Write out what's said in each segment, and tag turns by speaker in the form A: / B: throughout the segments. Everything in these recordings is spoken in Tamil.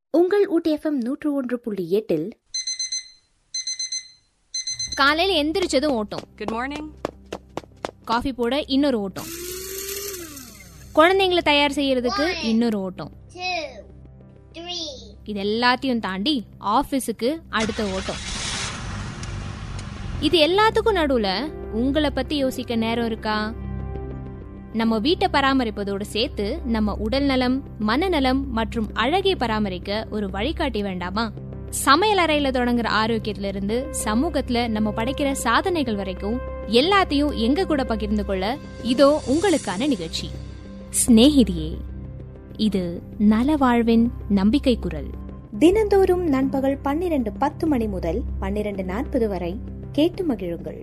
A: உங்கள் ஊட்டி எஃப்எம் நூற்று ஒன்று புள்ளி எட்டில்
B: காலையில எந்திரிச்சதும் ஓட்டம்
C: Good morning.
B: காஃபி போட இன்னொரு ஓட்டம் குழந்தைங்களை தயார் செய்யறதுக்கு இன்னொரு ஓட்டம்
D: two, three,
B: இது எல்லாத்தையும் தாண்டி ஆபீஸுக்கு அடுத்த ஓட்டம் இது எல்லாத்துக்கும் நடுவுல உங்களை பத்தி யோசிக்க நேரம் இருக்கா நம்ம வீட்டை பராமரிப்பதோடு சேர்த்து நம்ம உடல் நலம் மனநலம் மற்றும் அழகை பராமரிக்க ஒரு வழிகாட்டி வேண்டாமா சமையல் அறையில தொடங்குற ஆரோக்கியத்துல இருந்து சமூகத்துல நம்ம படைக்கிற சாதனைகள் வரைக்கும் எல்லாத்தையும் எங்க கூட பகிர்ந்து கொள்ள இதோ உங்களுக்கான நிகழ்ச்சி சிநேகிதியே இது நல வாழ்வின் நம்பிக்கை குரல்
A: தினந்தோறும் நண்பகல் பன்னிரண்டு பத்து மணி முதல் பன்னிரண்டு நாற்பது வரை கேட்டு மகிழுங்கள்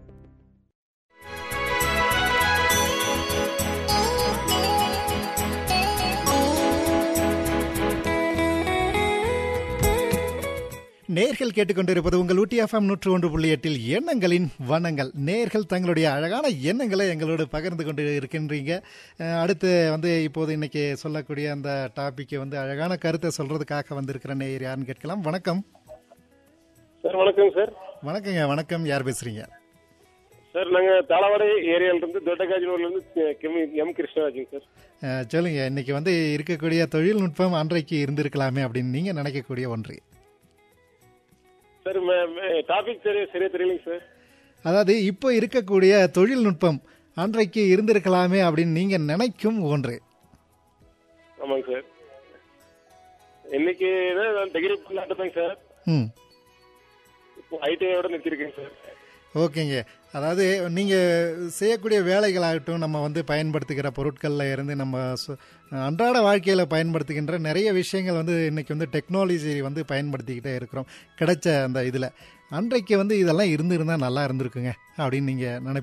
E: நேர்கள் கேட்டுக்கொண்டிருப்பது உங்கள் ஊட்டி எஃப்எம் நூற்று ஒன்று புள்ளி எட்டில் எண்ணங்களின் வண்ணங்கள் நேர்கள் தங்களுடைய அழகான எண்ணங்களை எங்களோடு பகிர்ந்து கொண்டு இருக்கின்றீங்க அஹ், அடுத்து வந்து இப்போது இன்னைக்கு சொல்லக்கூடிய அந்த டாபிக்கை வந்து அழகான கருத்தை சொல்றதுக்காக வந்திருக்கிற நேயர் யாருன்னு கேட்கலாம் வணக்கம்
F: சார் வணக்கம் சார்
E: வணக்கங்க வணக்கம் யார் பேசுறீங்க
F: சார் நாங்க தாளவாடை ஏரியால இருந்து தொட்டக்காஜனூர்ல இருந்து கெமி எம் கிருஷ்ணராஜுங்க சார்
E: அஹ், சொல்லுங்க இன்னைக்கு வந்து இருக்கக்கூடிய தொழில்நுட்பம் அன்றைக்கு இருந்திருக்கலாமே அப்படின்னு நீங்க நினைக்கக்கூடிய ஒன்று
F: சார் டாபிக் சரி சரியா தெரியலைங்க சார்
E: அதாவது இப்போ இருக்கக்கூடிய தொழில்நுட்பம் அன்றைக்கு இருந்திருக்கலாமே அப்படின்னு நீங்க நினைக்கும் ஒன்று
F: ஆமாங்க சார் இன்னைக்கு நான் டிகிரி பண்ணாட்டுதாங்க சார்
E: ம்
F: இப்போ ஐடிஐயோட நிறுத்திருக்கேங்க சார்
E: ஓகேங்க அதாவது நீங்கள் செய்யக்கூடிய வேலைகளாகட்டும் நம்ம வந்து பயன்படுத்துகிற பொருட்களில் இருந்து நம்ம சு- அன்றாட வாழ்க்கையில் பயன்படுத்துகின்ற நிறைய விஷயங்கள் வந்து இன்னைக்கு வந்து டெக்னாலஜி வந்து பயன்படுத்திக்கிட்டே இருக்கிறோம் கிடைச்ச அந்த இதில் அன்றைக்கு வந்து இதெல்லாம் இருந்திருந்தால் நல்லா இருந்திருக்குங்க அப்படின்னு நீங்கள் நினை